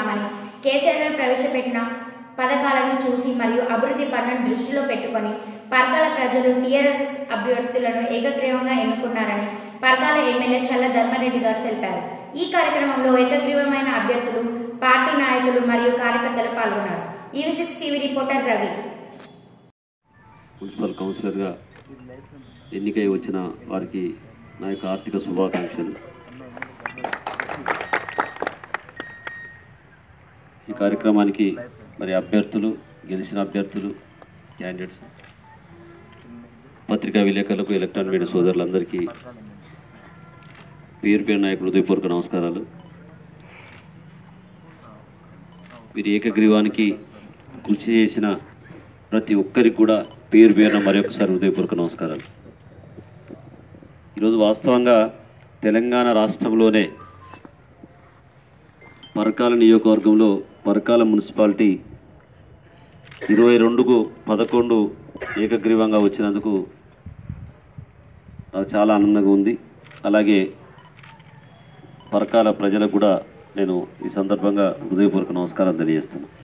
చేస్తున్నామని కేసీఆర్ ప్రవేశపెట్టిన పథకాలను చూసి మరియు అభివృద్ధి పనులను దృష్టిలో పెట్టుకొని పరకాల ప్రజలు టీఆర్ఎస్ అభ్యర్థులను ఏకగ్రీవంగా ఎన్నుకున్నారని పరకాల ఎమ్మెల్యే చల్ల ధర్మారెడ్డి గారు తెలిపారు ఈ కార్యక్రమంలో ఏకగ్రీవమైన అభ్యర్థులు పార్టీ నాయకులు మరియు కార్యకర్తలు పాల్గొన్నారు EV six TV reporter Ravi municipal కౌన్సిలర్గా ఎన్నికై వచ్చిన వారికి నా యొక్క ఆర్థిక శుభాకాంక్షలు ఈ కార్యక్రమానికి మరి అభ్యర్థులు గెలిచిన అభ్యర్థులు క్యాండిడేట్స్ పత్రికా విలేకరులకు ఎలక్ట్రానిక్ మీడియా సోదరులందరికీ పేరు పేరు నాయకులు హృదయపూర్వక నమస్కారాలు వీరి ఏకగ్రీవానికి కృషి చేసిన ప్రతి ఒక్కరికి కూడా పేరు పేరున మరొకసారి హృదయపూర్వక నమస్కారాలు ఈరోజు వాస్తవంగా తెలంగాణ రాష్ట్రంలోనే పరకాల నియోజకవర్గంలో పరకాల మున్సిపాలిటీ ఇరవై రెండుకు పదకొండు ఏకగ్రీవంగా వచ్చినందుకు నాకు చాలా ఆనందంగా ఉంది అలాగే పరకాల ప్రజలకు కూడా నేను ఈ సందర్భంగా హృదయపూర్వక నమస్కారం తెలియజేస్తున్నాను